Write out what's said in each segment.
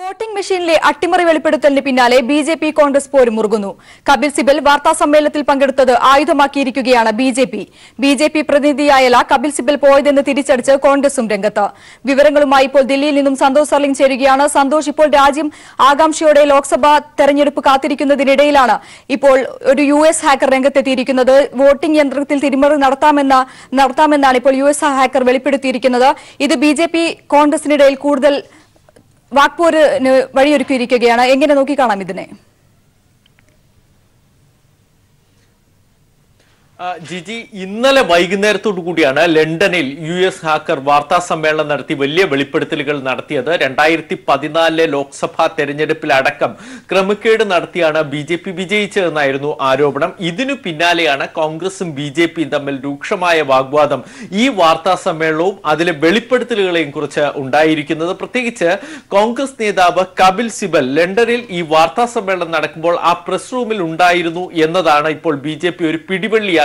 voting മെഷീനിലെ അട്ടിമറി വെളിപ്പെടുത്തലിന് പിന്നാലെ B J P Congress പോരും മുറുകുന്നു കപിൽ സിബൽ വാർത്താ സമ്മേളനത്തിൽ പങ്കെടുത്തത് ആയുധമാക്കിയിരിക്കുകയാണ് B J P B J P പ്രതിനിധിയായല്ല കപിൽ സിബൽ പോയതെന്ന് തിരിച്ചടിച്ച് കോൺഗ്രസും രംഗത്ത് വിവരങ്ങളുമായി ഇപ്പോൾ ദില്ലിയിൽ നിന്നും സന്തോഷ് സർലിംഗ് ചേരുകയാണ് സന്തോഷ് ഇപ്പോൾ രാജ്യം ആകാംക്ഷയോടെ ലോക്സഭാ തെരഞ്ഞെടുപ്പ് കാത്തിരിക്കുന്നതിനിടയിലാണ് ഇപ്പോൾ ഒരു യു എസ് ഹാക്കർ രംഗത്തെത്തിയിരിക്കുന്നത് വോട്ടിംഗ് യന്ത്രത്തിൽ തിരിമറി നടത്താമെന്ന നടത്താമെന്നാണ് ഇപ്പോൾ യു എസ് ഹാക്കർ വെളിപ്പെടുത്തിയിരിക്കുന്നത് ഇത് ബി ജെ പി കോൺഗ്രസിനിടയിൽ കൂടുതൽ വാക്പോരിന് വഴിയൊരുക്കിയിരിക്കുകയാണ് എങ്ങനെ നോക്കിക്കാണാം ഇതിനെ ആ, ജിജി ഇന്നലെ വൈകുന്നേരത്തോടു കൂടിയാണ് ലണ്ടനിൽ യു എസ് ഹാക്കർ വാർത്താ സമ്മേളനം നടത്തി വലിയ വെളിപ്പെടുത്തലുകൾ നടത്തിയത് രണ്ടായിരത്തി പതിനാലിലെ ലോക്സഭാ തെരഞ്ഞെടുപ്പിലടക്കം ക്രമക്കേട് നടത്തിയാണ് ബി ജെ പി വിജയിച്ചതെന്നായിരുന്നു ആരോപണം ഇതിനു പിന്നാലെയാണ് കോൺഗ്രസും ബി ജെ പിയും തമ്മിൽ രൂക്ഷമായ വാഗ്വാദം ഈ വാർത്താ സമ്മേളനവും അതിലെ വെളിപ്പെടുത്തലുകളെയും കുറിച്ച് ഉണ്ടായിരിക്കുന്നത് പ്രത്യേകിച്ച് കോൺഗ്രസ് നേതാവ് കപിൽ സിബൽ ലണ്ടനിൽ ഈ വാർത്താ സമ്മേളനം നടക്കുമ്പോൾ ആ പ്രസ് റൂമിൽ ഉണ്ടായിരുന്നു എന്നതാണ് ഇപ്പോൾ ബി ജെ പി ഒരു പിടിവള്ളിയാക്കിയിരിക്കുന്നത്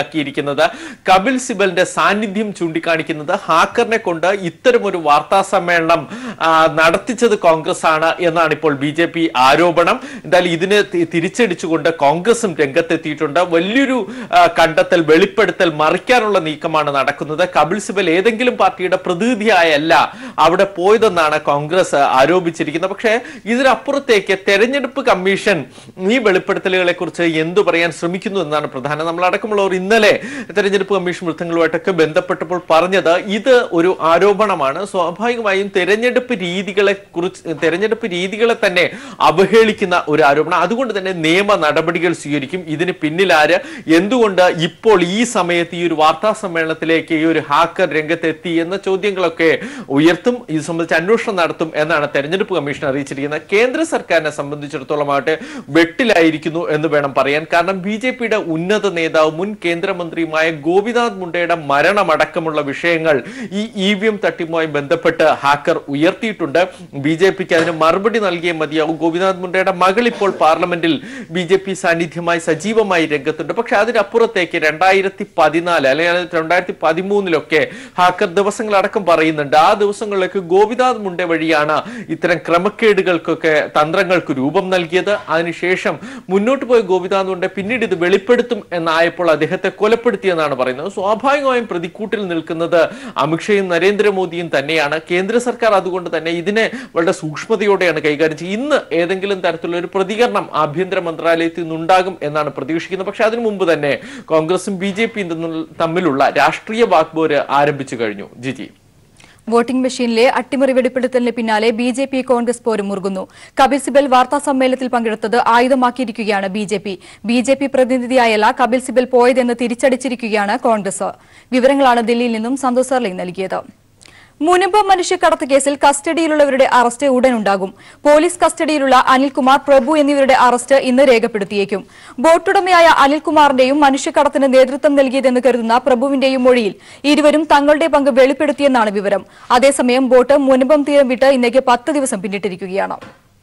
കപിൽ സിബലിന്റെ സാന്നിധ്യം ചൂണ്ടിക്കാണിക്കുന്നത് ഹാക്കറിനെ കൊണ്ട് ഇത്തരമൊരു വാർത്താ സമ്മേളനം ആ, നടത്തിച്ചത് കോൺഗ്രസ് ആണ് എന്നാണ് ഇപ്പോൾ ബി ജെ പി ആരോപണം എന്തായാലും ഇതിന് തി- തിരിച്ചടിച്ചുകൊണ്ട് കോൺഗ്രസും രംഗത്തെത്തിയിട്ടുണ്ട് വലിയൊരു ആ, കണ്ടെത്തൽ വെളിപ്പെടുത്തൽ മറിക്കാനുള്ള നീക്കമാണ് നടക്കുന്നത് കപിൽ സിബൽ ഏതെങ്കിലും പാർട്ടിയുടെ പ്രതിനിധിയായല്ല അവിടെ പോയതെന്നാണ് കോൺഗ്രസ് ആരോപിച്ചിരിക്കുന്നത് പക്ഷേ ഇതിനപ്പുറത്തേക്ക് തെരഞ്ഞെടുപ്പ് കമ്മീഷൻ ഈ വെളിപ്പെടുത്തലുകളെ കുറിച്ച് എന്തു പറയാൻ ശ്രമിക്കുന്നു എന്നാണ് പ്രധാനം നമ്മളടക്കമുള്ളവർ ഇന്നലെ തെരഞ്ഞെടുപ്പ് കമ്മീഷൻ വൃത്തങ്ങളുമായിട്ടൊക്കെ ബന്ധപ്പെട്ടപ്പോൾ പറഞ്ഞത് ഇത് ഒരു ആരോപണമാണ് സ്വാഭാവികമായും തെരഞ്ഞെടുപ്പ് രീതികളെ കുറിച്ച് തെരഞ്ഞെടുപ്പ് രീതികളെ തന്നെ അവഹേളിക്കുന്ന ഒരു ആരോപണം അതുകൊണ്ട് തന്നെ നിയമ നടപടികൾ സ്വീകരിക്കും ഇതിന് പിന്നിലാര് എന്തുകൊണ്ട് ഇപ്പോൾ ഈ സമയത്ത് ഈ ഒരു വാർത്താ സമ്മേളനത്തിലേക്ക് ഈ ഒരു ഹാക്കർ രംഗത്തെത്തി എന്ന ചോദ്യങ്ങളൊക്കെ ഉയർത്തും ഇത് സംബന്ധിച്ച് അന്വേഷണം നടത്തും എന്നാണ് തെരഞ്ഞെടുപ്പ് കമ്മീഷൻ അറിയിച്ചിരിക്കുന്നത് കേന്ദ്ര സർക്കാരിനെ സംബന്ധിച്ചിടത്തോളം ആവട്ടെ വെട്ടിലായിരിക്കുന്നു എന്ന് വേണം പറയാൻ കാരണം ബി ജെ പിയുടെ ഉന്നത നേതാവ് മുൻ കേന്ദ്രമന്ത്രിയുമായ ഗോപിനാഥ് മുണ്ടയുടെ മരണമടക്കമുള്ള വിഷയങ്ങൾ ഈ ഇ വി എം തട്ടിപ്പുമായി ബന്ധപ്പെട്ട് ഹാക്കർ ഉയർത്തിയിട്ടുണ്ട് ബി ജെ പിക്ക് അതിന് മറുപടി നൽകിയേ മതിയാവും ഗോപിനാഥ് മുണ്ടയുടെ മകൾ ഇപ്പോൾ പാർലമെന്റിൽ ബി ജെ പി സാന്നിധ്യമായി സജീവമായി രംഗത്തുണ്ട് പക്ഷെ അതിനപ്പുറത്തേക്ക് രണ്ടായിരത്തി പതിനാല് അല്ലെങ്കിൽ രണ്ടായിരത്തി പതിമൂന്നിലൊക്കെ ഹാക്കർ ദിവസങ്ങളടക്കം പറയുന്നുണ്ട് ആ ദിവസങ്ങളിലേക്ക് ഗോപിനാഥ് മുണ്ട വഴിയാണ് ഇത്തരം ക്രമക്കേടുകൾക്കൊക്കെ തന്ത്രങ്ങൾക്ക് രൂപം നൽകിയത് അതിനുശേഷം മുന്നോട്ട് പോയ ഗോപിനാഥ് മുണ്ട പിന്നീട് ഇത് വെളിപ്പെടുത്തും എന്നായപ്പോൾ അദ്ദേഹത്തെ കൊലപ്പെടുത്തിയെന്നാണ് പറയുന്നത് സ്വാഭാവികമായും പ്രതിക്കൂട്ടിൽ നിൽക്കുന്നത് അമിത്ഷയും നരേന്ദ്രമോദിയും തന്നെയാണ് കേന്ദ്ര സർക്കാർ അതുകൊണ്ട് തന്നെ ഇതിനെ വളരെ സൂക്ഷ്മതയോടെയാണ് കൈകാര്യം ചെയ്യുന്നത് ഇന്ന് ഏതെങ്കിലും തരത്തിലുള്ള ഒരു പ്രതികരണം ആഭ്യന്തര മന്ത്രാലയത്തിൽ നിന്നുണ്ടാകും എന്നാണ് പ്രതീക്ഷിക്കുന്നത് പക്ഷെ അതിനു മുമ്പ് തന്നെ കോൺഗ്രസും ബി ജെ പിയും തമ്മിലുള്ള രാഷ്ട്രീയ വാക്പോര് ആരംഭിച്ചു കഴിഞ്ഞു ജിജി വോട്ടിംഗ് മെഷീനിലെ അട്ടിമറി വെളിപ്പെടുത്തലിന് പിന്നാലെ ബി ജെ പി കോൺഗ്രസ് പോരും മുറുകുന്നു കപിൽ സിബൽ വാർത്താ സമ്മേളനത്തിൽ പങ്കെടുത്തത് ആയുധമാക്കിയിരിക്കുകയാണ് B J P B J P പ്രതിനിധിയായല്ല കപിൽ സിബൽ പോയതെന്ന് തിരിച്ചടിച്ചിരിക്കുകയാണ് കോൺഗ്രസ് വിവരങ്ങളാണ് ദില്ലിയിൽ നിന്നും സന്തോഷ് സർലിംഗ് നൽകിയത് മുനമ്പ് മനുഷ്യക്കടത്ത് കേസിൽ കസ്റ്റഡിയിലുള്ളവരുടെ അറസ്റ്റ് ഉടനുണ്ടാകും പോലീസ് കസ്റ്റഡിയിലുള്ള അനിൽകുമാർ പ്രഭു എന്നിവരുടെ അറസ്റ്റ് ഇന്ന് രേഖപ്പെടുത്തിയേക്കും ബോട്ടുടമയായ അനിൽകുമാറിന്റെയും മനുഷ്യക്കടത്തിന് നേതൃത്വം നൽകിയതെന്ന് കരുതുന്ന പ്രഭുവിന്റെയും മൊഴിയിൽ ഇരുവരും തങ്ങളുടെ പങ്ക് വെളിപ്പെടുത്തിയെന്നാണ് വിവരം അതേസമയം ബോട്ട് മുനമ്പം തീരം വിട്ട് ഇന്നേക്ക് പത്ത് ദിവസം പിന്നിട്ടിരിക്കുകയാണ്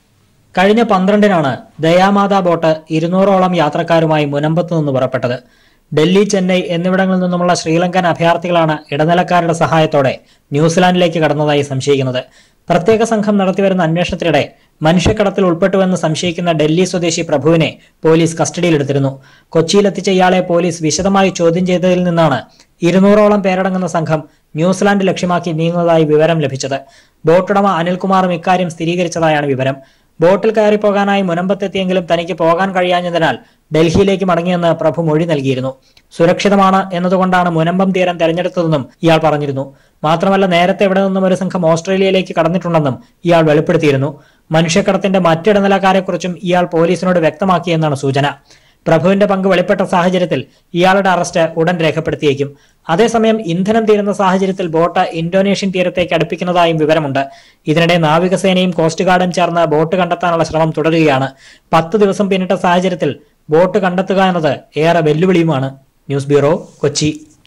കഴിഞ്ഞ പന്ത്രണ്ടിനാണ് ദയാമാതാ ബോട്ട് ഇരുന്നൂറോളം യാത്രക്കാരുമായി മുനമ്പത്ത് നിന്ന് പുറപ്പെട്ടത് ഡൽഹി ചെന്നൈ എന്നിവിടങ്ങളിൽ നിന്നുമുള്ള ശ്രീലങ്കൻ അഭയാർത്ഥികളാണ് ഇടനിലക്കാരുടെ സഹായത്തോടെ ന്യൂസിലാൻഡിലേക്ക് കടന്നതായി സംശയിക്കുന്നത് പ്രത്യേക സംഘം നടത്തിവരുന്ന അന്വേഷണത്തിനിടെ മനുഷ്യക്കടത്തിൽ ഉൾപ്പെട്ടുവെന്ന് സംശയിക്കുന്ന ഡൽഹി സ്വദേശി പ്രഭുവിനെ പോലീസ് കസ്റ്റഡിയിലെടുത്തിരുന്നു കൊച്ചിയിലെത്തിച്ച ഇയാളെ പോലീസ് വിശദമായി ചോദ്യം ചെയ്തതിൽ നിന്നാണ് ഇരുന്നൂറോളം പേരടങ്ങുന്ന സംഘം ന്യൂസിലാൻഡ് ലക്ഷ്യമാക്കി നീങ്ങുന്നതായി വിവരം ലഭിച്ചത് ബോട്ടുടമ അനിൽകുമാറും ഇക്കാര്യം സ്ഥിരീകരിച്ചതായാണ് വിവരം ബോട്ടിൽ കയറി പോകാനായി മുനമ്പത്തെത്തിയെങ്കിലും തനിക്ക് പോകാൻ കഴിയാഞ്ഞതിനാൽ ഡൽഹിയിലേക്ക് മടങ്ങിയെന്ന് പ്രഭു മൊഴി നൽകിയിരുന്നു സുരക്ഷിതമാണ് എന്നതുകൊണ്ടാണ് മുനമ്പം തീരം തെരഞ്ഞെടുത്തതെന്നും ഇയാൾ പറഞ്ഞിരുന്നു മാത്രമല്ല നേരത്തെ ഇവിടെ നിന്നും ഒരു സംഘം ഓസ്ട്രേലിയയിലേക്ക് കടന്നിട്ടുണ്ടെന്നും ഇയാൾ വെളിപ്പെടുത്തിയിരുന്നു മനുഷ്യക്കടത്തിന്റെ മറ്റിടനിലക്കാരെക്കുറിച്ചും ഇയാൾ പോലീസിനോട് വ്യക്തമാക്കിയെന്നാണ് സൂചന പ്രഭുവിന്റെ പങ്ക് വെളിപ്പെട്ട സാഹചര്യത്തിൽ ഇയാളുടെ അറസ്റ്റ് ഉടൻ രേഖപ്പെടുത്തിയേക്കും അതേസമയം ഇന്ധനം തീരുന്ന സാഹചര്യത്തിൽ ബോട്ട് ഇന്തോനേഷ്യൻ തീരത്തേക്ക് അടുപ്പിക്കുന്നതായും വിവരമുണ്ട് ഇതിനിടെ നാവികസേനയും കോസ്റ്റ് ഗാർഡും ചേർന്ന് ബോട്ട് കണ്ടെത്താനുള്ള ശ്രമം തുടരുകയാണ് പത്ത് ദിവസം പിന്നിട്ട സാഹചര്യത്തിൽ ബോട്ട് കണ്ടെത്തുക എന്നത് ഏറെ വെല്ലുവിളിയുമാണ് ന്യൂസ് ബ്യൂറോ കൊച്ചി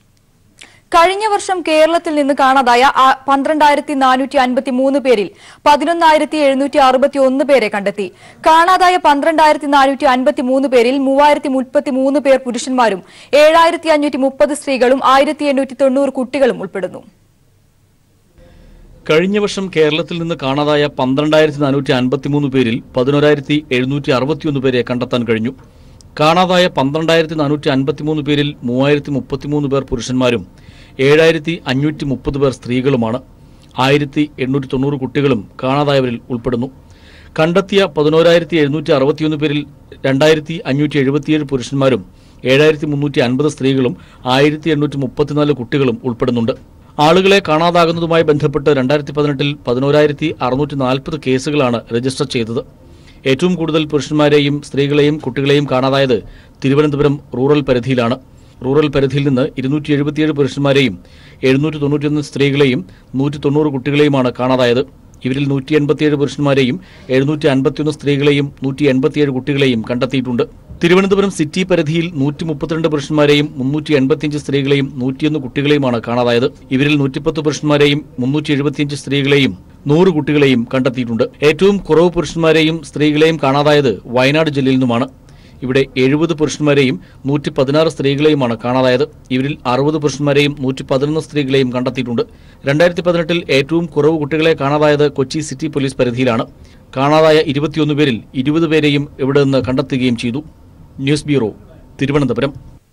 കഴിഞ്ഞ വർഷം കേരളത്തിൽ നിന്ന് കാണാതായ ആ- പന്ത്രണ്ടായിരത്തി നാനൂറ്റി അൻപത്തി മൂന്ന് പേരിൽ പതിനൊന്നായിരത്തി എഴുന്നൂറ്റി അറുപത്തി ഒന്ന് പേരെ കണ്ടെത്തി കാണാതായ പന്ത്രണ്ടായിരത്തി നാനൂറ്റി അൻപത്തി മൂന്ന് പേരിൽ മൂവായിരത്തി മുപ്പത്തി മൂന്ന് പേർ പുരുഷന്മാരും ഏഴായിരത്തി അഞ്ഞൂറ്റി മുപ്പത് സ്ത്രീകളും ആയിരത്തി എണ്ണൂറ്റി തൊണ്ണൂറ് കുട്ടികളും ഉൾപ്പെടുന്നു കഴിഞ്ഞ വർഷം കേരളത്തിൽ നിന്ന് കാണാതായ പന്ത്രണ്ടായിരത്തി നാനൂറ്റി അൻപത്തിമൂന്ന് പേരിൽ പതിനോരായിരത്തി എഴുന്നൂറ്റി അറുപത്തിയൊന്ന് പേരെ കണ്ടെത്താൻ കഴിഞ്ഞു കാണാതായ പന്ത്രണ്ടായിരത്തി നാനൂറ്റി അൻപത്തിമൂന്ന് പേരിൽ മൂവായിരത്തി മുപ്പത്തിമൂന്ന് പേർ പുരുഷന്മാരും ഏഴായിരത്തി അഞ്ഞൂറ്റി മുപ്പത് പേർ സ്ത്രീകളുമാണ് ആയിരത്തി എണ്ണൂറ്റി തൊണ്ണൂറ് കുട്ടികളും കാണാതായവരിൽ ഉൾപ്പെടുന്നു കണ്ടെത്തിയ പതിനോരായിരത്തി എഴുന്നൂറ്റി അറുപത്തിയൊന്ന് പേരിൽ രണ്ടായിരത്തി അഞ്ഞൂറ്റി എഴുപത്തിയേഴ് പുരുഷന്മാരും ഏഴായിരത്തി മുന്നൂറ്റി അൻപത് സ്ത്രീകളും ആയിരത്തി എണ്ണൂറ്റി മുപ്പത്തിനാല് കുട്ടികളും ഉൾപ്പെടുന്നുണ്ട് ആളുകളെ കാണാതാകുന്നതുമായി ബന്ധപ്പെട്ട് രണ്ടായിരത്തി പതിനെട്ടിൽ പതിനോരായിരത്തി അറുന്നൂറ്റി നാൽപ്പത് കേസുകളാണ് രജിസ്റ്റർ ചെയ്തത് ഏറ്റവും കൂടുതൽ പുരുഷന്മാരെയും സ്ത്രീകളെയും കുട്ടികളെയും കാണാതായത് തിരുവനന്തപുരം റൂറൽ പരിധിയിലാണ് റൂറൽ പരിധിയിൽ നിന്ന് ഇരുന്നൂറ്റി എഴുപത്തിയേഴ് പുരുഷന്മാരെയും എഴുന്നൂറ്റി തൊണ്ണൂറ്റിയൊന്ന് സ്ത്രീകളെയും നൂറ്റി തൊണ്ണൂറ് കുട്ടികളെയുമാണ് കാണാതായത് ഇവരിൽ നൂറ്റി എൺപത്തിയേഴ് പുരുഷന്മാരെയും എഴുന്നൂറ്റി അൻപത്തിയൊന്ന് സ്ത്രീകളെയും നൂറ്റി എൺപത്തിയേഴ് കുട്ടികളെയും കണ്ടെത്തിയിട്ടുണ്ട് തിരുവനന്തപുരം സിറ്റി പരിധിയിൽ നൂറ്റി മുപ്പത്തിരണ്ട് പുരുഷന്മാരെയും മുന്നൂറ്റി എൺപത്തിയഞ്ച് സ്ത്രീകളെയും നൂറ്റിയൊന്ന് കുട്ടികളെയുമാണ് കാണാതായത് ഇവരിൽ നൂറ്റിപ്പത്ത് പുരുഷന്മാരെയും മുന്നൂറ്റി എഴുപത്തിയഞ്ച് സ്ത്രീകളെയും നൂറ് കുട്ടികളെയും കണ്ടെത്തിയിട്ടുണ്ട് ഏറ്റവും കുറവ് പുരുഷന്മാരെയും സ്ത്രീകളെയും കാണാതായത് വയനാട് ജില്ലയിൽ നിന്നുമാണ് ഇവിടെ എഴുപത് പുരുഷന്മാരെയും നൂറ്റി പതിനാറ് സ്ത്രീകളെയുമാണ് കാണാതായത് ഇവരിൽ അറുപത് പുരുഷന്മാരെയും നൂറ്റി പതിനൊന്ന് സ്ത്രീകളെയും കണ്ടെത്തിയിട്ടുണ്ട് രണ്ടായിരത്തി പതിനെട്ടിൽ ഏറ്റവും കുറവ് കുട്ടികളെ കാണാതായത് കൊച്ചി സിറ്റി പോലീസ് പരിധിയിലാണ് കാണാതായ ഇരുപത്തിയൊന്ന് പേരിൽ ഇരുപത് പേരെയും ഇവിടെ നിന്ന് കണ്ടെത്തുകയും ചെയ്തു ന്യൂസ് ബ്യൂറോ തിരുവനന്തപുരം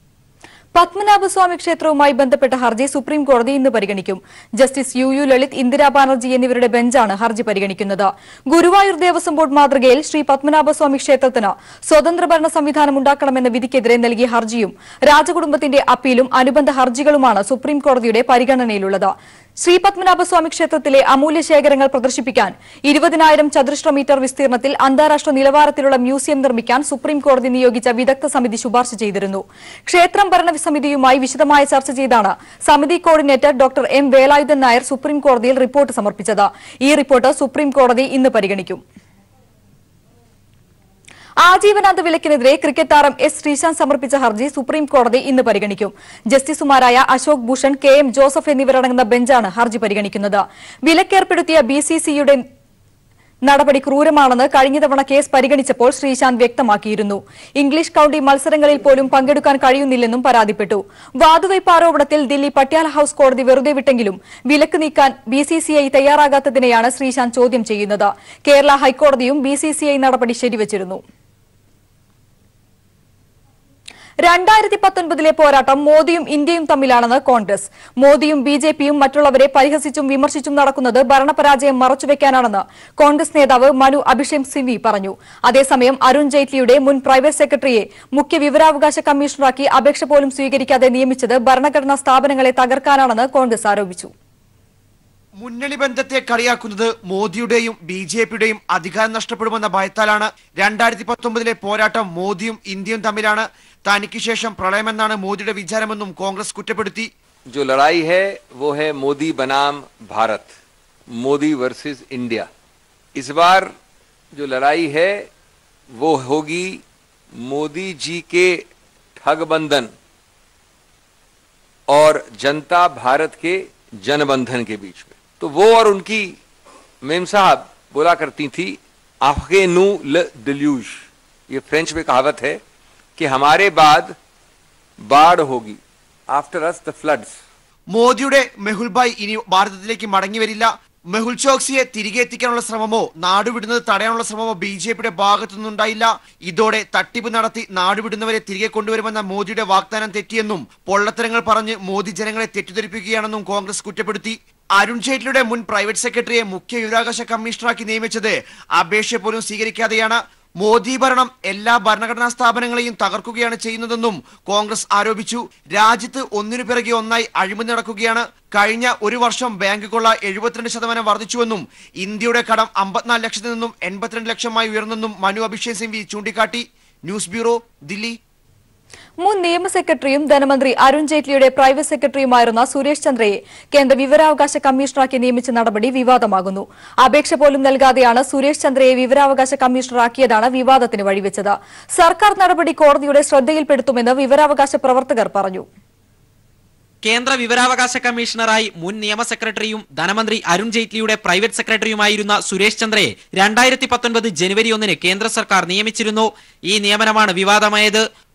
പത്മനാഭസ്വാമി ക്ഷേത്രവുമായി ബന്ധപ്പെട്ട ഹർജി സുപ്രീം കോടതി ഇന്ന് പരിഗണിക്കും justice U U Lalit Indira Banerjee എന്നിവരുടെ ബെഞ്ചാണ് ഹർജി പരിഗണിക്കുന്നത് ഗുരുവായൂർ ദേവസ്വം ബോർഡ് മാതൃകയിൽ ശ്രീ പത്മനാഭസ്വാമി ക്ഷേത്രത്തിന് സ്വതന്ത്ര ഭരണ സംവിധാനം ഉണ്ടാക്കണമെന്ന വിധിക്കെതിരെ നൽകിയ ഹർജിയും രാജകുടുംബത്തിന്റെ അപ്പീലും അനുബന്ധ ഹർജികളുമാണ് സുപ്രീം കോടതിയുടെ പരിഗണനയിലുള്ളത് ശ്രീ പത്മനാഭസ്വാമി ക്ഷേത്രത്തിലെ അമൂല്യ ശേഖരങ്ങൾ പ്രദർശിപ്പിക്കാൻ ഇരുപതിനായിരം ചതുരശ്ര മീറ്റർ വിസ്തീർണത്തിൽ അന്താരാഷ്ട്ര നിലവാരത്തിലുള്ള മ്യൂസിയം നിർമ്മിക്കാൻ സുപ്രീം കോടതി നിയോഗിച്ച വിദഗ്ധ സമിതി ശുപാർശ ചെയ്തിരുന്നു ക്ഷേത്രം ഭരണസമിതിയുമായി വിശദമായ ചർച്ച ചെയ്താണ് സമിതി coordinator doctor M Velayudhan Nair supreme കോടതിയിൽ റിപ്പോർട്ട് സമർപ്പിച്ചത് ഈ റിപ്പോർട്ട് സുപ്രീം കോടതി ഇന്ന് പരിഗണിക്കും ആജീവനാന്ത വിലക്കിനെതിരെ ക്രിക്കറ്റ് താരം എസ് ശ്രീശാന്ത് സമർപ്പിച്ച ഹർജി സുപ്രീം കോടതി ഇന്ന് പരിഗണിക്കും ജസ്റ്റിസുമാരായ Ashok Bhushan K M Joseph എന്നിവരടങ്ങുന്ന ബെഞ്ചാണ് ഹർജി പരിഗണിക്കുന്നത് വിലക്കേർപ്പെടുത്തിയ ബി സി സിയുടെ നടപടി ക്രൂരമാണെന്ന് കഴിഞ്ഞ തവണ കേസ് പരിഗണിച്ചപ്പോൾ ശ്രീശാന്ത് വ്യക്തമാക്കിയിരുന്നു ഇംഗ്ലീഷ് കൌണ്ടി മത്സരങ്ങളിൽ പോലും പങ്കെടുക്കാൻ കഴിയുന്നില്ലെന്നും പരാതിപ്പെട്ടു വാതുവയ്പ് ആരോപണത്തിൽ ദില്ലി പട്യാല ഹൌസ് കോടതി വെറുതെ വിട്ടെങ്കിലും വിലക്ക് നീക്കാൻ ബി സി സി ഐ തയ്യാറാകാത്തതിനെയാണ് ശ്രീശാന്ത് ചോദ്യം ചെയ്യുന്നത് കേരള ഹൈക്കോടതിയും ബി സി സി ഐ നടപടി ശരിവച്ചിരുന്നു രണ്ടായിരത്തി പത്തൊൻപതിലെ പോരാട്ടം മോദിയും ഇന്ത്യയും തമ്മിലാണെന്ന് കോൺഗ്രസ് മോദിയും ബി ജെ പിയും മറ്റുള്ളവരെ പരിഹസിച്ചും വിമർശിച്ചും നടക്കുന്നത് ഭരണപരാജയം മറച്ചുവെക്കാനാണെന്ന് കോൺഗ്രസ് നേതാവ് മനു അഭിഷേക് സിംവി പറഞ്ഞു അതേസമയം അരുൺ ജെയ്റ്റ്ലിയുടെ മുൻ പ്രൈവറ്റ് സെക്രട്ടറിയെ മുഖ്യ വിവരാവകാശ കമ്മീഷണറാക്കി അപേക്ഷ പോലും സ്വീകരിക്കാതെ നിയമിച്ചത് ഭരണഘടനാ സ്ഥാപനങ്ങളെ തകർക്കാനാണെന്ന് കോൺഗ്രസ് ആരോപിച്ചു മുന്നണി ബന്ധത്തെ കളിയാക്കുന്നത് മോദിയുടെയും ബി ജെ പിയുടെയും അധികാരം നഷ്ടപ്പെടുമെന്ന ഭയത്താലാണ് രണ്ടായിരത്തി പത്തൊമ്പതിലെ പോരാട്ടം മോദിയും ഇന്ത്യയും തമ്മിലാണ് തനിക്ക് ശേഷം പ്രളയമെന്നാണ് മോദിയുടെ വിചാരമെന്നും കോൺഗ്രസ് കുറ്റപ്പെടുത്തി जो लड़ाई है वो है मोदी बनाम भारत मोदी वर्सेस इंडिया इस बार जो लड़ाई है वो होगी मोदी जी के ठगबंधन और जनता भारत के जनबंधन के बीच में तो वो और उनकी मेम साहब बोला करती थी आफे नू ल दिल्यूश ये फ्रेंच में कहावत है कि हमारे बाद बाढ़ होगी आफ्टर अस द फ्लड्स മോദിയുടെ മെഹുൽ ഭായ് ഇനി ഭാരതത്തിലേക്ക് മടങ്ങി വരില്ല മെഹുൽ ചോക്സിയെ തിരികെ എത്തിക്കാനുള്ള ശ്രമമോ നാടുവിടുന്നത് തടയാനുള്ള ശ്രമമോ ബി ജെ പിയുടെ ഭാഗത്തു നിന്നുണ്ടായില്ല ഇതോടെ തട്ടിപ്പ് നടത്തി നാടുവിടുന്നവരെ തിരികെ കൊണ്ടുവരുമെന്ന മോദിയുടെ വാഗ്ദാനം തെറ്റിയെന്നും പൊള്ളത്തരങ്ങൾ പറഞ്ഞ് മോദി ജനങ്ങളെ തെറ്റിദ്ധരിപ്പിക്കുകയാണെന്നും കോൺഗ്രസ് കുറ്റപ്പെടുത്തി അരുൺ ജെയ്റ്റ്ലിയുടെ മുൻ പ്രൈവറ്റ് സെക്രട്ടറിയെ മുഖ്യ വിവരാവകാശ കമ്മീഷണറാക്കി നിയമിച്ചത് അപേക്ഷ പോലും സ്വീകരിക്കാതെയാണ് മോദി ഭരണം എല്ലാ ഭരണഘടനാ സ്ഥാപനങ്ങളെയും തകർക്കുകയാണ് ചെയ്യുന്നതെന്നും കോൺഗ്രസ് ആരോപിച്ചു രാജ്യത്ത് ഒന്നിനു പിറകെ ഒന്നായി അഴിമതി നടക്കുകയാണ് കഴിഞ്ഞ ഒരു വർഷം ബാങ്ക് കൊള്ള എഴുപത്തിരണ്ട് ശതമാനം വർദ്ധിച്ചുവെന്നും ഇന്ത്യയുടെ കടം അമ്പത്തിനാല് ലക്ഷത്തിൽ നിന്നും എൺപത്തിരണ്ട് ലക്ഷമായി ഉയർന്നെന്നും മനു അഭിഷേക് സിംവി ചൂണ്ടിക്കാട്ടി ന്യൂസ് ബ്യൂറോ ദില്ലി മുൻ നിയമ സെക്രട്ടറിയും ധനമന്ത്രി അരുൺ ജെയ്റ്റ്ലിയുടെ പ്രൈവറ്റ് സെക്രട്ടറിയുമായിരുന്ന സുരേഷ് ചന്ദ്രയെ കേന്ദ്ര വിവരാവകാശ കമ്മീഷണറാക്കി നിയമിച്ച നടപടി വിവാദമാകുന്നു അപേക്ഷ പോലും നൽകാതെയാണ് സുരേഷ് ചന്ദ്രയെ വിവരാവകാശ കമ്മീഷണറാക്കിയതാണ് വിവാദത്തിന് വഴിവെച്ചത് സർക്കാർ നടപടി കോടതിയുടെ ശ്രദ്ധയിൽപ്പെടുത്തുമെന്ന് വിവരാവകാശ പ്രവർത്തകർ പറഞ്ഞു കേന്ദ്ര വിവരാവകാശ കമ്മീഷണറായി മുൻ നിയമ സെക്രട്ടറിയും ധനമന്ത്രി അരുൺ ജെയ്റ്റ്ലിയുടെ പ്രൈവറ്റ് സെക്രട്ടറിയുമായിരുന്ന സുരേഷ് ചന്ദ്രയെ രണ്ടായിരത്തി പത്തൊൻപത് ജനുവരി ഒന്നിന് കേന്ദ്ര സർക്കാർ നിയമിച്ചിരുന്നു ഈ നിയമനമാണ് വിവാദമായത്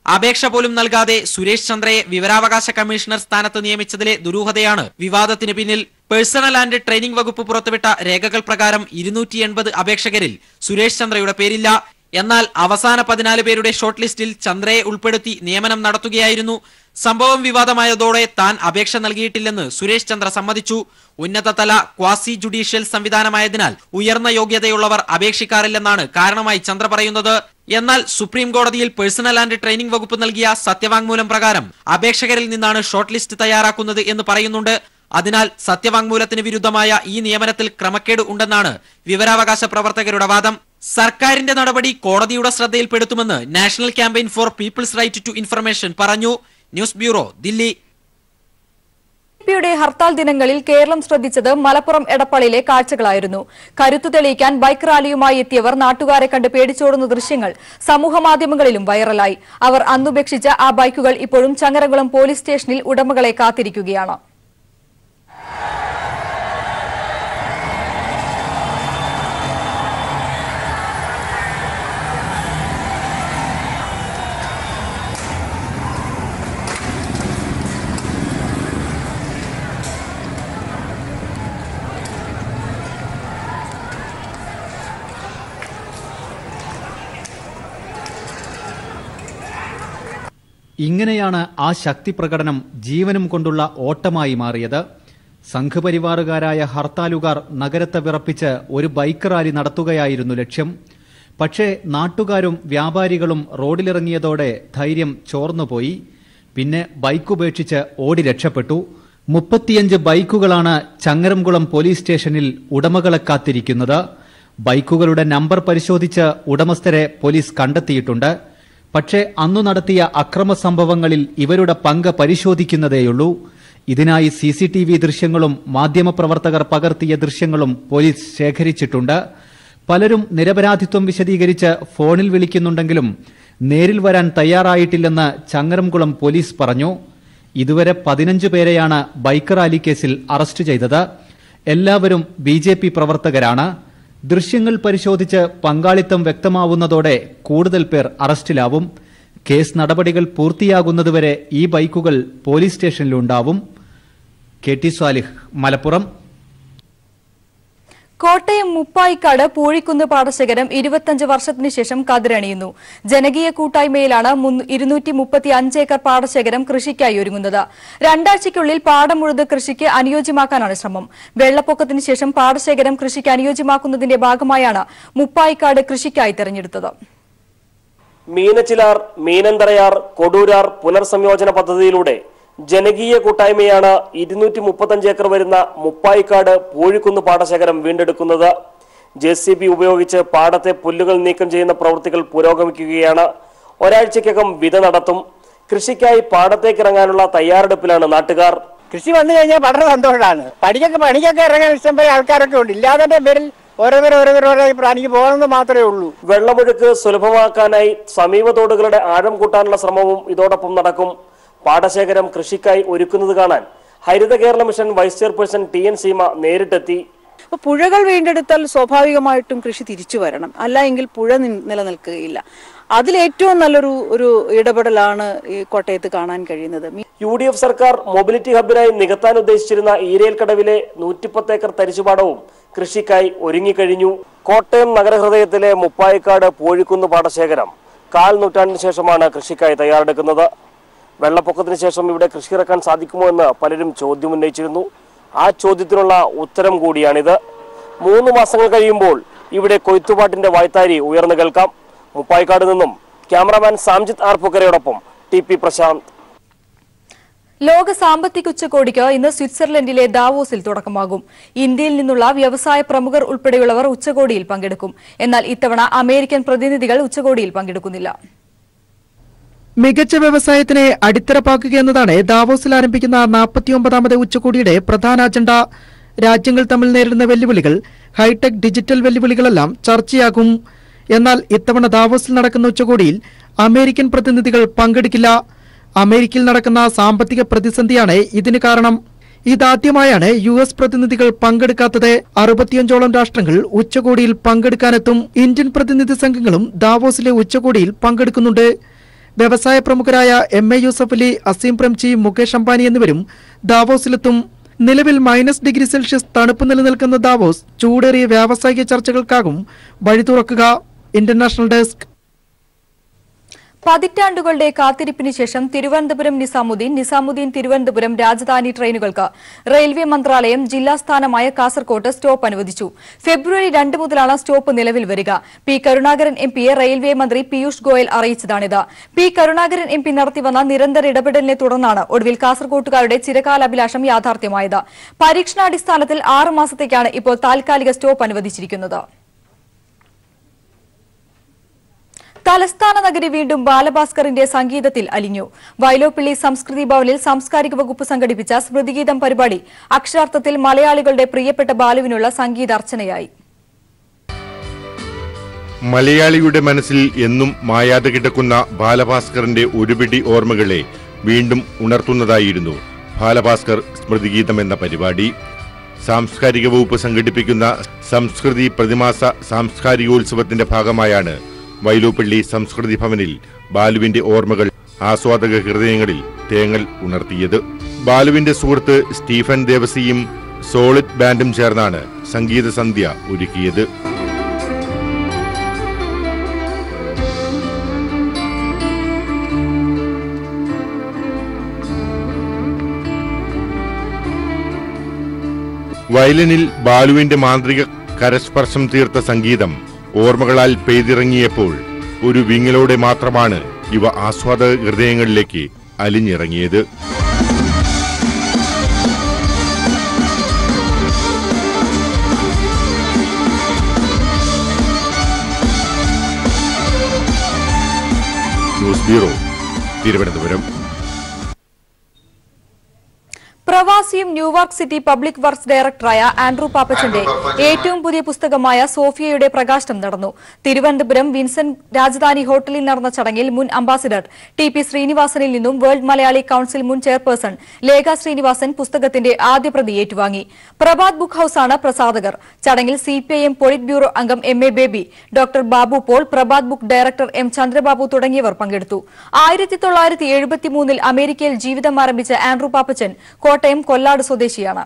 അപേക്ഷ പോലും നൽകാതെ സുരേഷ് ചന്ദ്രയെ വിവരാവകാശ കമ്മീഷണർ സ്ഥാനത്ത് നിയമിച്ചതിലെ ദുരൂഹതയാണ് വിവാദത്തിന് പിന്നിൽ പേഴ്സണൽ ആൻഡ് ട്രെയിനിംഗ് വകുപ്പ് പുറത്തുവിട്ട രേഖകൾ പ്രകാരം ഇരുന്നൂറ്റി എൺപത് അപേക്ഷകരിൽ സുരേഷ് ചന്ദ്രയുടെ പേരില്ല എന്നാൽ അവസാന പതിനാല് പേരുടെ ഷോർട്ട് ലിസ്റ്റിൽ ചന്ദ്രയെ ഉൾപ്പെടുത്തി നിയമനം നടത്തുകയായിരുന്നു സംഭവം വിവാദമായതോടെ താൻ അപേക്ഷ നൽകിയിട്ടില്ലെന്ന് സുരേഷ് ചന്ദ്ര സമ്മതിച്ചു ഉന്നതതല ക്വാസി ജുഡീഷ്യൽ സംവിധാനമായതിനാൽ ഉയർന്ന യോഗ്യതയുള്ളവർ അപേക്ഷിക്കാറില്ലെന്നാണ് കാരണമായി ചന്ദ്ര പറയുന്നത് എന്നാൽ സുപ്രീം കോടതിയിൽ പേഴ്സണൽ ആൻഡ് ട്രെയിനിംഗ് വകുപ്പ് നൽകിയ സത്യവാങ്മൂലം പ്രകാരം അപേക്ഷകരിൽ നിന്നാണ് ഷോർട്ട് ലിസ്റ്റ് തയ്യാറാക്കുന്നത് എന്ന് പറയുന്നുണ്ട് അതിനാൽ സത്യവാങ്മൂലത്തിന് വിരുദ്ധമായ ഈ നിയമനത്തിൽ ക്രമക്കേട് ഉണ്ടെന്നാണ് വിവരാവകാശ പ്രവർത്തകരുടെ വാദം സർക്കാരിന്റെ നടപടി കോടതിയുടെ ശ്രദ്ധയിൽപ്പെടുത്തുമെന്ന് national campaign for people's right to information പറഞ്ഞു ന്യൂസ് ബ്യൂറോ ദില്ലി പിയുടെ ഹർത്താൽ ദിനങ്ങളിൽ കേരളം ശ്രദ്ധിച്ചത് മലപ്പുറം എടപ്പള്ളിയിലെ കാഴ്ചകളായിരുന്നു കരുത്തു തെളിയിക്കാൻ ബൈക്ക് റാലിയുമായി എത്തിയവർ നാട്ടുകാരെ കണ്ട് പേടിച്ചോടുന്ന ദൃശ്യങ്ങൾ സമൂഹമാധ്യമങ്ങളിലും വൈറലായി അവർ അന്നുപേക്ഷിച്ച ആ ബൈക്കുകൾ ഇപ്പോഴും ചങ്ങരകുളം പോലീസ് സ്റ്റേഷനിൽ ഉടമകളെ കാത്തിരിക്കുകയാണ് ഇങ്ങനെയാണ് ആ ശക്തി പ്രകടനം ജീവനും കൊണ്ടുള്ള ഓട്ടമായി മാറിയത് സംഘപരിവാറുകാരായ ഹർത്താലുകാർ നഗരത്തെ വിറപ്പിച്ച് ഒരു ബൈക്ക് റാലി നടത്തുകയായിരുന്നു ലക്ഷ്യം പക്ഷേ നാട്ടുകാരും വ്യാപാരികളും റോഡിലിറങ്ങിയതോടെ ധൈര്യം ചോർന്നുപോയി പിന്നെ ബൈക്ക് ഉപേക്ഷിച്ച് ഓടി രക്ഷപ്പെട്ടു മുപ്പത്തിയഞ്ച് ബൈക്കുകളാണ് ചങ്ങരംകുളം പോലീസ് സ്റ്റേഷനിൽ ഉടമകളെ കാത്തിരിക്കുന്നത് ബൈക്കുകളുടെ നമ്പർ പരിശോധിച്ച് ഉടമസ്ഥരെ പോലീസ് കണ്ടെത്തിയിട്ടുണ്ട് പക്ഷേ അന്നു നടത്തിയ അക്രമ സംഭവങ്ങളിൽ ഇവരുടെ പങ്ക് പരിശോധിക്കുന്നതേയുള്ളൂ ഇതിനായി സി സി ടി വി ദൃശ്യങ്ങളും മാധ്യമപ്രവർത്തകർ പകർത്തിയ ദൃശ്യങ്ങളും പോലീസ് ശേഖരിച്ചിട്ടുണ്ട് പലരും നിരപരാധിത്വം വിശദീകരിച്ച് ഫോണിൽ വിളിക്കുന്നുണ്ടെങ്കിലും നേരിൽ വരാൻ തയ്യാറായിട്ടില്ലെന്ന് ചങ്ങരംകുളം പോലീസ് പറഞ്ഞു ഇതുവരെ പതിനഞ്ച് പേരെയാണ് ബൈക്ക് റാലി കേസിൽ അറസ്റ്റ് ചെയ്തത് എല്ലാവരും ബി ജെ പി പ്രവർത്തകരാണ് ദൃശ്യങ്ങൾ പരിശോധിച്ച് പങ്കാളിത്തം വ്യക്തമാവുന്നതോടെ കൂടുതൽ പേർ അറസ്റ്റിലാവും കേസ് നടപടികൾ പൂർത്തിയാകുന്നതുവരെ ഈ ബൈക്കുകൾ പോലീസ് സ്റ്റേഷനിലുണ്ടാവും കെ ടി സ്വാലിഹ് മലപ്പുറം കോട്ടയം മുപ്പായിക്കാട് പൂഴിക്കുന്ന് പാടശേഖരം ഇരുപത്തഞ്ച് വർഷത്തിനു ശേഷം കതിരണിയുന്നു ജനകീയ കൂട്ടായ്മയിലാണ് ഇരുന്നൂറ്റി മുപ്പത്തി അഞ്ച് ഏക്കർ പാടശേഖരം കൃഷിക്കായി ഒരുങ്ങുന്നത് രണ്ടാഴ്ചയ്ക്കുള്ളിൽ പാടം ഉഴുത് കൃഷിക്ക് അനുയോജ്യമാക്കാനാണ് ശ്രമം വെള്ളപ്പൊക്കത്തിന് ശേഷം പാടശേഖരം കൃഷിക്ക് അനുയോജ്യമാക്കുന്നതിന്റെ ഭാഗമായാണ് മുപ്പായിക്കാട് കൃഷിക്കായി തെരഞ്ഞെടുത്തത് മീനച്ചിലാർ മീനന്തറയാർ കൊടൂരാർ പുനർസംയോജന പദ്ധതിയിലൂടെ ജനകീയ കൂട്ടായ്മയാണ് ഇരുന്നൂറ്റി മുപ്പത്തഞ്ച് ഏക്കർ വരുന്ന മുപ്പായിക്കാട് പൂഴിക്കുന്ന് പാടശേഖരം വീണ്ടെടുക്കുന്നത് ജെ സി ബി ഉപയോഗിച്ച് പാടത്തെ പുല്ലുകൾ നീക്കം ചെയ്യുന്ന പ്രവൃത്തികൾ പുരോഗമിക്കുകയാണ് ഒരാഴ്ചയ്ക്കകം വിത നടത്തും കൃഷിക്കായി പാടത്തേക്ക് ഇറങ്ങാനുള്ള തയ്യാറെടുപ്പിലാണ് നാട്ടുകാർ കൃഷി വന്നു കഴിഞ്ഞാൽ വളരെ സന്തോഷമാണ് പണിക്കൊക്കെ പണിക്കൊക്കെ ഇറങ്ങാൻ ഇഷ്ടം പോലെ ആൾക്കാരൊക്കെ ഉണ്ട് ഇല്ലാതെ പേരിൽ ഓരോരുത്തർ ഓരോരുത്തരോടെ പണിക്ക് പോകണമെന്ന് മാത്രമേ ഉള്ളൂ വെള്ളമൊഴുക്ക് സുലഭമാക്കാനായി സമീപ തോടുകളുടെ ആഴം കൂട്ടാനുള്ള ശ്രമവും ഇതോടൊപ്പം നടക്കും പാടശേഖരം കൃഷിക്കായി ഒരുക്കുന്നത് കാണാൻ Haritha Kerala mission vice chairperson T N Seema നേരിട്ടെത്തി അപ്പോൾ പുഴകൾ വീണ്ടെടുത്താൽ സ്വാഭാവികമായിട്ടും കൃഷി തിരിച്ചു വരണം അല്ല എങ്കിൽ പുഴ നി- നിലനിൽക്കുകയില്ല അതിലേറ്റവും നല്ലൊരു ഒരു ഇടപെടലാണ് ഈ കോട്ടയത്ത് കാണാൻ കഴിയുന്നത് മീ- യു ഡി എഫ് സർക്കാർ മൊബിലിറ്റി ഹബിനായി നികത്താൻ ഉദ്ദേശിച്ചിരുന്ന ഈരേൽക്കടവിലെ നൂറ്റിപ്പത്ത് ഏക്കർ തരിശുപാടവും കൃഷിക്കായി ഒരുങ്ങിക്കഴിഞ്ഞു കോട്ടയം നഗരഹൃദയത്തിലെ മുപ്പായിക്കാട് പൂഴിക്കുന്ന് പാടശേഖരം കാൽ നൂറ്റാണ്ടിന് ശേഷമാണ് കൃഷിക്കായി തയ്യാറെടുക്കുന്നത് വെള്ളപ്പൊക്കത്തിന് ശേഷം ഇവിടെ കൃഷി ഇറക്കാൻ സാധിക്കുമോ എന്ന് പലരും ചോദ്യമുന്നയിച്ചിരുന്നു ആ ചോദ്യത്തിനുള്ള ഉത്തരം കൂടിയാണിത് മൂന്ന് മാസങ്ങൾ കഴിയുമ്പോൾ ഇവിടെ കൊയ്ത്തുപാട്ടിന്റെ വായ്ത്താരി ഉയർന്നു കേൾക്കാം മുപ്പായിക്കാട് നിന്നും ക്യാമറാമാൻ സാംജിത് ആർ പുക്കരയോടൊപ്പം ടി പി പ്രശാന്ത് ലോക സാമ്പത്തിക ഉച്ചകോടിക്ക് ഇന്ന് സ്വിറ്റ്സർലൻഡിലെ ദാവോസിൽ തുടക്കമാകും ഇന്ത്യയിൽ നിന്നുള്ള വ്യവസായ പ്രമുഖർ ഉൾപ്പെടെയുള്ളവർ ഉച്ചകോടിയിൽ പങ്കെടുക്കും എന്നാൽ ഇത്തവണ അമേരിക്കൻ പ്രതിനിധികൾ ഉച്ചകോടിയിൽ പങ്കെടുക്കുന്നില്ല മികച്ച വ്യവസായത്തിനെ അടിത്തറപ്പാക്കുക എന്നതാണ് ദാവോസിൽ ആരംഭിക്കുന്ന നാൽപ്പത്തിയൊമ്പതാമത് ഉച്ചകോടിയുടെ പ്രധാന അജണ്ട രാജ്യങ്ങൾ തമ്മിൽ നേരിടുന്ന വെല്ലുവിളികൾ ഹൈടെക് ഡിജിറ്റൽ വെല്ലുവിളികളെല്ലാം ചർച്ചയാകും എന്നാൽ ഇത്തവണ ദാവോസിൽ നടക്കുന്ന ഉച്ചകോടിയിൽ അമേരിക്കൻ പ്രതിനിധികൾ പങ്കെടുക്കില്ല അമേരിക്കയിൽ നടക്കുന്ന സാമ്പത്തിക പ്രതിസന്ധിയാണ് ഇതിന് കാരണം ഇതാദ്യമായാണ് യു എസ് പ്രതിനിധികൾ പങ്കെടുക്കാത്തത് അറുപത്തിയഞ്ചോളം രാഷ്ട്രങ്ങൾ ഉച്ചകോടിയിൽ പങ്കെടുക്കാനെത്തും ഇന്ത്യൻ പ്രതിനിധി സംഘങ്ങളും ദാവോസിലെ ഉച്ചകോടിയിൽ പങ്കെടുക്കുന്നുണ്ട് വ്യവസായ പ്രമുഖരായ എം എ യൂസഫ് അലി അസീം പ്രംചി മുകേഷ് അംബാനി എന്നിവരും ദാവോസിലെത്തും നിലവിൽ മൈനസ് ഡിഗ്രി സെൽഷ്യസ് തണുപ്പ് നിലനിൽക്കുന്ന ദാവോസ് ചൂടേറിയ വ്യാവസായിക ചർച്ചകൾക്കാകും വഴി തുറക്കുക ഇന്റർനാഷണൽ ഡെസ്ക് പതിറ്റാണ്ടുകളുടെ കാത്തിരിപ്പിന് ശേഷം തിരുവനന്തപുരം നിസാമുദ്ദീൻ നിസാമുദ്ദീൻ തിരുവനന്തപുരം രാജധാനി ട്രെയിനുകൾക്ക് റെയിൽവേ മന്ത്രാലയം ജില്ലാ സ്ഥാനമായ കാസർകോട്ട് സ്റ്റോപ്പ് അനുവദിച്ചു ഫെബ്രുവരി രണ്ട് മുതലാണ് സ്റ്റോപ്പ് നിലവിൽ വരിക പി കരുണാകരൻ എം പിയെ റെയിൽവേ മന്ത്രി പീയൂഷ് ഗോയൽ അറിയിച്ചതാണിത് പി കരുണാകരൻ എം പി നടത്തിവന്ന നിരന്തര ഇടപെടലിനെ തുടർന്നാണ് ഒടുവിൽ കാസർകോട്ടുകാരുടെ ചിരകാലാഭിലാഷം യാഥാർത്ഥ്യമായത് പരീക്ഷണാടിസ്ഥാനത്തിൽ ആറ് മാസത്തേക്കാണ് ഇപ്പോൾ താൽക്കാലിക സ്റ്റോപ്പ് അനുവദിച്ചിരിക്കുന്നത് തലസ്ഥാന നഗരി വീണ്ടും ബാലഭാസ്കറിന്റെ സംഗീതത്തിൽ അലിഞ്ഞു വൈലോപ്പിള്ളി സംസ്കൃതി ഭവനിൽ സാംസ്കാരിക വകുപ്പ് സംഘടിപ്പിച്ച സ്മൃതിഗീതം പരിപാടി അക്ഷരാർത്ഥത്തിൽ മലയാളികളുടെ പ്രിയപ്പെട്ട ബാലുവിനുള്ള സംഗീതാർച്ചനയായി മലയാളിയുടെ മനസ്സിൽ എന്നും മായാതെ കിടക്കുന്ന ബാലഭാസ്കറിന്റെ ഒരുപിടി ഓർമ്മകളെ വീണ്ടും ഉണർത്തുന്നതായിരുന്നു ബാലഭാസ്കർ സ്മൃതിഗീതം എന്ന പരിപാടി സാംസ്കാരിക വകുപ്പ് സംഘടിപ്പിക്കുന്ന സംസ്കൃതി പ്രതിമാസ സാംസ്കാരികോത്സവത്തിന്റെ ഭാഗമായാണ് വൈലോപ്പള്ളി സംസ്കൃതി ഭവനിൽ ബാലുവിന്റെ ഓർമ്മകൾ ആസ്വാദക ഹൃദയങ്ങളിൽ തേങ്ങൽ ഉണർത്തിയത് ബാലുവിന്റെ സുഹൃത്ത് സ്റ്റീഫൻ ദേവസിയും സോളിഡ് ബാൻഡും ചേർന്നാണ് സംഗീത സന്ധ്യ ഒരുക്കിയത് വയലിനിൽ ബാലുവിന്റെ മാന്ത്രിക കരസ്പർശം തീർത്ത സംഗീതം ഓർമ്മകളാൽ പെയ്തിറങ്ങിയപ്പോൾ ഒരു വിങ്ങലോടെ മാത്രമാണ് ഇവ ആസ്വാദക ഹൃദയങ്ങളിലേക്ക് അലിഞ്ഞിറങ്ങിയത് ന്യൂസ് ബ്യൂറോ തിരുവനന്തപുരം പ്രവാസിയും ന്യൂയോർക്ക് സിറ്റി പബ്ലിക് വർക്ക്സ് ഡയറക്ടറായ ആൻഡ്രൂ പാപ്പച്ചന്റെ ഏറ്റവും പുതിയ പുസ്തകമായ സോഫിയയുടെ പ്രകാശനം നടന്നു തിരുവനന്തപുരം വിൻസെന്റ് രാജധാനി ഹോട്ടലിൽ നടന്ന ചടങ്ങിൽ മുൻ അംബാസിഡർ ടി പി ശ്രീനിവാസനിൽ നിന്നും വേൾഡ് മലയാളി കൌൺസിൽ മുൻ ചെയർപേഴ്സൺ ലേഖ ശ്രീനിവാസൻ പുസ്തകത്തിന്റെ ആദ്യ പ്രതി ഏറ്റുവാങ്ങി പ്രഭാത് ബുക്ക് ഹൌസാണ് പ്രസാധകർ ചടങ്ങിൽ സിപിഐഎം പോളിറ്റ് ബ്യൂറോ അംഗം M A Baby doctor Babu Paul Prabhat book director M Chandrababu തുടങ്ങിയവർ പങ്കെടുത്തു ആയിരത്തി തൊള്ളായിരത്തി എഴുപത്തിമൂന്നിൽ അമേരിക്കയിൽ ജീവിതം ആരംഭിച്ച ആൻഡ്രൂ പാപ്പച്ചൻ കോട്ടയം കൊല്ലാട് സ്വദേശിയാണ്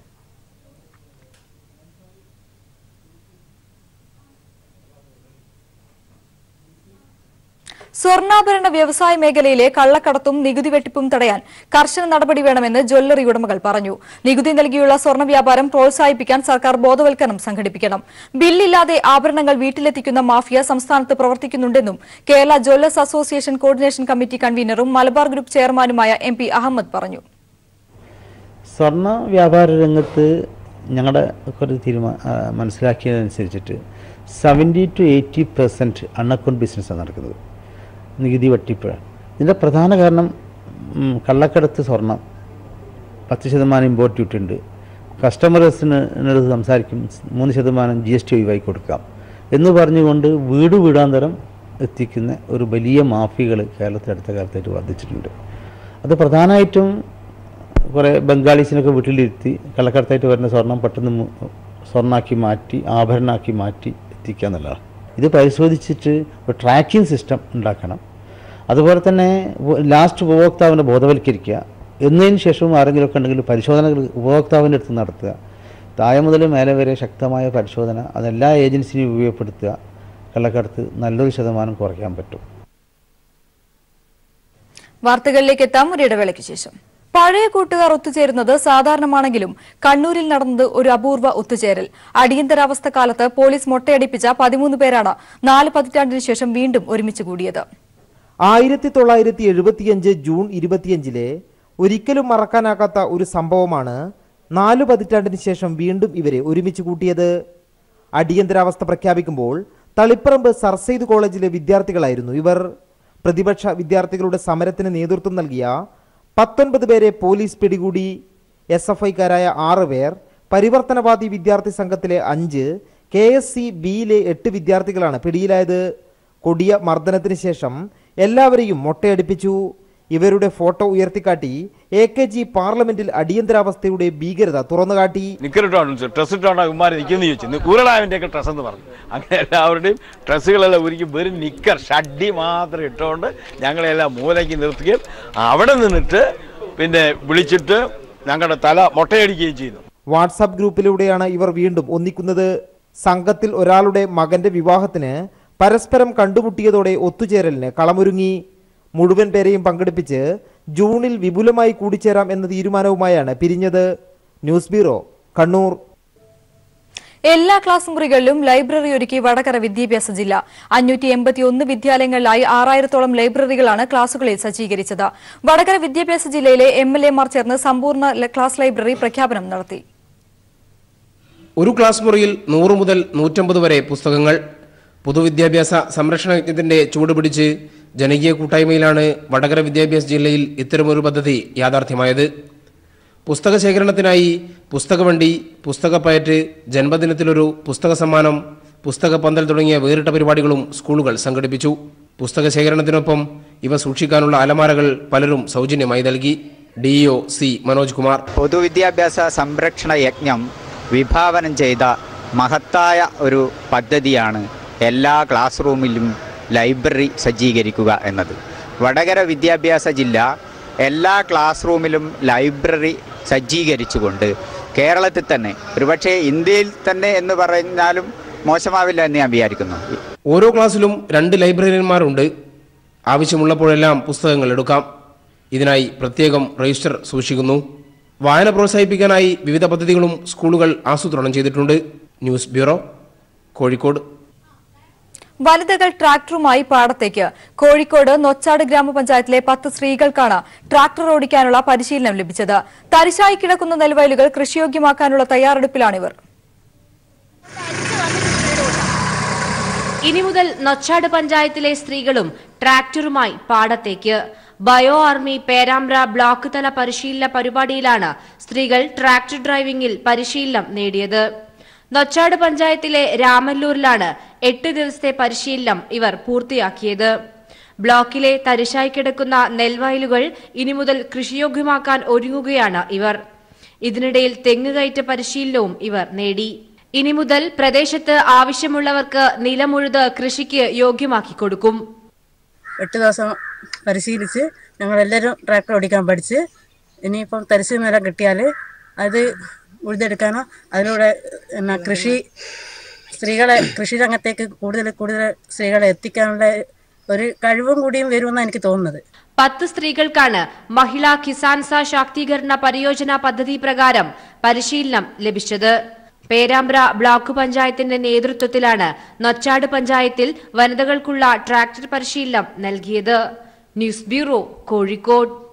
സ്വർണ്ണാഭരണ വ്യവസായ മേഖലയിലെ കള്ളക്കടത്തും നികുതി വെട്ടിപ്പും തടയാൻ കർശന നടപടി വേണമെന്ന് ജ്വല്ലറി ഉടമകൾ പറഞ്ഞു നികുതി നൽകിയുള്ള സ്വർണ്ണ വ്യാപാരം പ്രോത്സാഹിപ്പിക്കാൻ സർക്കാർ ബോധവൽക്കരണം സംഘടിപ്പിക്കണം ബില്ലില്ലാതെ ആഭരണങ്ങൾ വീട്ടിലെത്തിക്കുന്ന മാഫിയ സംസ്ഥാനത്ത് പ്രവർത്തിക്കുന്നുണ്ടെന്നും Kerala jewellers association coordination committee കൺവീനറും മലബാർ ഗ്രൂപ്പ് ചെയർമാനുമായ എം പി അഹമ്മദ് പറഞ്ഞു സ്വർണ്ണ വ്യാപാര രംഗത്ത് ഞങ്ങളുടെ ഒരു തീരുമാ ആ, മനസ്സിലാക്കിയതനുസരിച്ചിട്ട് seventy two eighty percent unaccount ബിസിനസ്സാണ് നടക്കുന്നത് നികുതി വെട്ടിപ്പ് ഇതിൻ്റെ പ്രധാന കാരണം ഉം, കള്ളക്കടത്ത് സ്വർണം പത്ത് ശതമാനം ഇമ്പോർട്ട് ഡ്യൂട്ടി ഉണ്ട് കസ്റ്റമേഴ്സിനടുത്ത് സംസാരിക്കും മൂന്ന് ശതമാനം ജി എസ് ടി ഒഴിവാക്കി കൊടുക്കാം എന്ന് പറഞ്ഞുകൊണ്ട് വീട് വീടാന്തരം എത്തിക്കുന്ന ഒരു വലിയ മാഫിയകൾ കേരളത്തിൽ അടുത്ത കാലത്തായിട്ട് വർദ്ധിച്ചിട്ടുണ്ട് അത് പ്രധാനമായിട്ടും കുറേ ബംഗാളീസിനൊക്കെ വീട്ടിലിരുത്തി കള്ളക്കടത്തായിട്ട് വരുന്ന സ്വർണം പെട്ടെന്ന് മു- സ്വർണ്ണാക്കി മാറ്റി ആഭരണമാക്കി മാറ്റി എത്തിക്കുക എന്നുള്ളതാണ് ഇത് പരിശോധിച്ചിട്ട് ഒരു ട്രാക്കിംഗ് സിസ്റ്റം ഉണ്ടാക്കണം അതുപോലെ തന്നെ ഉപ- ലാസ്റ്റ് ഉപഭോക്താവിനെ ബോധവൽക്കരിക്കുക എന്നതിന് ശേഷവും ആരെങ്കിലുമൊക്കെ ഉണ്ടെങ്കിൽ പരിശോധനകൾ ഉപഭോക്താവിൻ്റെ അടുത്ത് നടത്തുക താഴെ മുതൽ മേലെ വരെ ശക്തമായ പരിശോധന അതെല്ലാ ഏജൻസിനെയും ഉപയോഗപ്പെടുത്തുക കള്ളക്കടത്ത് നല്ലൊരു ശതമാനം കുറയ്ക്കാൻ പറ്റും വാർത്തകളിലേക്ക് എത്താം ഒരു ഇടവേളയ്ക്ക് ശേഷം പഴയ കൂട്ടുകാർ ഒത്തുചേരുന്നത് സാധാരണമാണെങ്കിലും കണ്ണൂരിൽ നടന്നത് ഒരു അപൂർവ ഒത്തുചേരൽ അടിയന്തരാവസ്ഥ കാലത്ത് പോലീസ് മൊട്ടയടിപ്പിച്ച പതിമൂന്ന് പേരാണ് നാല് പതിറ്റാണ്ടിന് ശേഷം വീണ്ടും ഒരുമിച്ച് കൂടിയത് ആയിരത്തി തൊള്ളായിരത്തി എഴുപത്തിയഞ്ച് ജൂൺ ഇരുപത്തിയഞ്ചിലെ ഒരിക്കലും മറക്കാനാകാത്ത ഒരു സംഭവമാണ് നാലു പതിറ്റാണ്ടിന് ശേഷം വീണ്ടും ഇവരെ ഒരുമിച്ച് കൂട്ടിയത് അടിയന്തരാവസ്ഥ പ്രഖ്യാപിക്കുമ്പോൾ തളിപ്പറമ്പ് സർ സെയ്ദ് കോളേജിലെ വിദ്യാർത്ഥികളായിരുന്നു ഇവർ പ്രതിപക്ഷ വിദ്യാർത്ഥികളുടെ സമരത്തിന് നേതൃത്വം നൽകിയ പത്തൊൻപത് പേരെ പോലീസ് പിടികൂടി എസ് എഫ് ഐക്കാരായ ആറ് പേർ പരിവർത്തനവാദി വിദ്യാർത്ഥി സംഘത്തിലെ അഞ്ച് കെ എസ് സി ബിയിലെ എട്ട് വിദ്യാർത്ഥികളാണ് പിടിയിലായത് കൊടിയ മർദ്ദനത്തിന് ശേഷം എല്ലാവരെയും മൊട്ടയടിപ്പിച്ചു ഇവരുടെ ഫോട്ടോ ഉയർത്തിക്കാട്ടി എ കെ ജി പാർലമെന്റിൽ അടിയന്തരാവസ്ഥയുടെ ഭീകരത തുറന്നുകാട്ടി നിക്കറിട്ടാണ് ഡ്രസ് ഇട്ടാണ് അവന്മാർ നിൽക്കുന്നു ചോദിച്ചു ഊരളാവിൻ്റെയൊക്കെ ഡ്രസ്സ് എന്ന് പറഞ്ഞു അങ്ങനെ എല്ലാവരുടെയും ഡ്രസ്സുകളെല്ലാം ഒരിക്കലും വെറും നിക്കർ ഷഡ്ഡി മാത്രം ഇട്ടുകൊണ്ട് ഞങ്ങളെല്ലാം മൂലയ്ക്ക് നിർത്തുകയും അവിടെ നിന്നിട്ട് പിന്നെ വിളിച്ചിട്ട് ഞങ്ങളുടെ തല മൊട്ടയടിക്കുകയും ചെയ്തു വാട്സാപ്പ് ഗ്രൂപ്പിലൂടെയാണ് ഇവർ വീണ്ടും ഒന്നിക്കുന്നത് സംഘത്തിൽ ഒരാളുടെ മകന്റെ വിവാഹത്തിന് പരസ്പരം കണ്ടുമുട്ടിയതോടെ ഒത്തുചേരലിന് കളമൊരുങ്ങി മുഴുവൻ പേരെയും പങ്കെടുപ്പിച്ച് ജൂണിൽ വിപുലമായി കൂടിച്ചേരാം എന്ന തീരുമാനവുമായാണ് പിരിഞ്ഞത് ന്യൂസ് ബ്യൂറോ കണ്ണൂർ എല്ലാ ക്ലാസ് മുറികളിലും ലൈബ്രറി ഒരുക്കി വടകര വിദ്യാഭ്യാസ ജില്ല അഞ്ഞൂറ്റി എൺപത്തി ഒന്ന് വിദ്യാലയങ്ങളിലായി ആറായിരത്തോളം ലൈബ്രറികളാണ് ക്ലാസുകളിൽ സജ്ജീകരിച്ചത് വടകര വിദ്യാഭ്യാസ ജില്ലയിലെ എം എൽ എമാർ ചേർന്ന് സമ്പൂർണ്ണ ല- ക്ലാസ് ലൈബ്രറി പ്രഖ്യാപനം നടത്തി ഒരു ക്ലാസ് മുറിയിൽ നൂറ് മുതൽ നൂറ്റമ്പത് വരെ പുസ്തകങ്ങൾ പൊതുവിദ്യാഭ്യാസ സംരക്ഷണ യജ്ഞത്തിന്റെ ചൂട് പിടിച്ച് ജനകീയ കൂട്ടായ്മയിലാണ് വടകര വിദ്യാഭ്യാസ ജില്ലയിൽ ഇത്തരമൊരു പദ്ധതി യാഥാർത്ഥ്യമായത് പുസ്തക ശേഖരണത്തിനായി പുസ്തകവണ്ടി പുസ്തകപ്പയറ്റ് ജന്മദിനത്തിലൊരു പുസ്തക സമ്മാനം പുസ്തക പന്തൽ തുടങ്ങിയ വേറിട്ട പരിപാടികളും സ്കൂളുകൾ സംഘടിപ്പിച്ചു പുസ്തക ശേഖരണത്തിനൊപ്പം ഇവ സൂക്ഷിക്കാനുള്ള അലമാരകൾ പലരും സൗജന്യമായി നൽകി ഡിഇഒ സി മനോജ് കുമാർ പൊതുവിദ്യാഭ്യാസ സംരക്ഷണ യജ്ഞം വിഭാവനം ചെയ്ത മഹത്തായ ഒരു പദ്ധതിയാണ് എല്ലാ ക്ലാസ് റൂമിലും ലൈബ്രറി സജ്ജീകരിക്കുക എന്നത് വടകര വിദ്യാഭ്യാസ ജില്ല എല്ലാ ക്ലാസ് റൂമിലും ലൈബ്രറി സജ്ജീകരിച്ചുകൊണ്ട് കേരളത്തിൽ തന്നെ ഒരുപക്ഷെ ഇന്ത്യയിൽ തന്നെ എന്ന് പറഞ്ഞാലും മോശമാവില്ല എന്ന് ഞാൻ വിചാരിക്കുന്നു ഓരോ ക്ലാസ്സിലും രണ്ട് ലൈബ്രറിയന്മാരുണ്ട് ആവശ്യമുള്ളപ്പോഴെല്ലാം പുസ്തകങ്ങൾ എടുക്കാം ഇതിനായി പ്രത്യേകം രജിസ്റ്റർ സൂക്ഷിക്കുന്നു വായന പ്രോത്സാഹിപ്പിക്കാനായി വിവിധ പദ്ധതികളും സ്കൂളുകൾ ആസൂത്രണം ചെയ്തിട്ടുണ്ട് ന്യൂസ് ബ്യൂറോ കോഴിക്കോട് വനിതകൾ ട്രാക്ടറുമായി പാടത്തേക്ക് കോഴിക്കോട് നൊച്ചാട് ഗ്രാമപഞ്ചായത്തിലെ പത്ത് സ്ത്രീകൾക്കാണ് ട്രാക്ടർ ഓടിക്കാനുള്ള പരിശീലനം ലഭിച്ചത് തരിശായി കിടക്കുന്ന നെൽവയലുകൾ കൃഷിയോഗ്യമാക്കാനുള്ള തയ്യാറെടുപ്പിലാണിവർ ഇനി മുതൽ നൊച്ചാട് പഞ്ചായത്തിലെ സ്ത്രീകളും ട്രാക്ടറുമായി പാടത്തേക്ക് ബയോ ആർമി പേരാമ്പ്ര ബ്ലോക്ക് തല പരിശീലന പരിപാടിയിലാണ് സ്ത്രീകൾ ട്രാക്ടർ ഡ്രൈവിംഗിൽ പരിശീലനം നേടിയത് നൊച്ചാട് പഞ്ചായത്തിലെ രാമല്ലൂരിലാണ് എട്ട് ദിവസത്തെ പരിശീലനം ഇവർ പൂർത്തിയാക്കിയത് ബ്ലോക്കിലെ തരിശായി കിടക്കുന്ന നെൽവയലുകൾ ഇനി മുതൽ കൃഷിയോഗ്യമാക്കാൻ ഒരുങ്ങുകയാണ് ഇവർ ഇതിനിടയിൽ തെങ്ങുകയറ്റ പരിശീലനവും ഇവർ നേടി ഇനി മുതൽ പ്രദേശത്ത് ആവശ്യമുള്ളവർക്ക് നിലമുഴുത് കൃഷിക്ക് യോഗ്യമാക്കി കൊടുക്കും എട്ട് ദിവസം പരിശീലിച്ച് ഞങ്ങളെല്ലാവരും ട്രാക്ടർ ഓടിക്കാൻ പഠിച്ച് ഇനിയിപ്പം തരിശു നിലം കിട്ടിയാൽ അത് ഉഴുതെടുക്കാനോ അതിലൂടെ എന്നാ കൃഷി സ്ത്രീകളെ കൃഷി രംഗത്തേക്ക് കൂടുതൽ കൂടുതൽ സ്ത്രീകളെ എത്തിക്കാനുള്ള ഒരു കഴിവും കൂടിയും വരുമെന്നാണ് എനിക്ക് തോന്നുന്നത് പത്ത് സ്ത്രീകൾക്കാണ് മഹിളാ കിസാൻ സ ശാക്തീകരണ പരിയോജന പദ്ധതി പ്രകാരം പരിശീലനം ലഭിച്ചത് പേരാമ്പ്ര ബ്ലോക്ക് പഞ്ചായത്തിന്റെ നേതൃത്വത്തിലാണ് നൊച്ചാട് പഞ്ചായത്തിൽ വനിതകൾക്കുള്ള ട്രാക്ടർ പരിശീലനം നൽകിയത് ന്യൂസ് ബ്യൂറോ കോഴിക്കോട്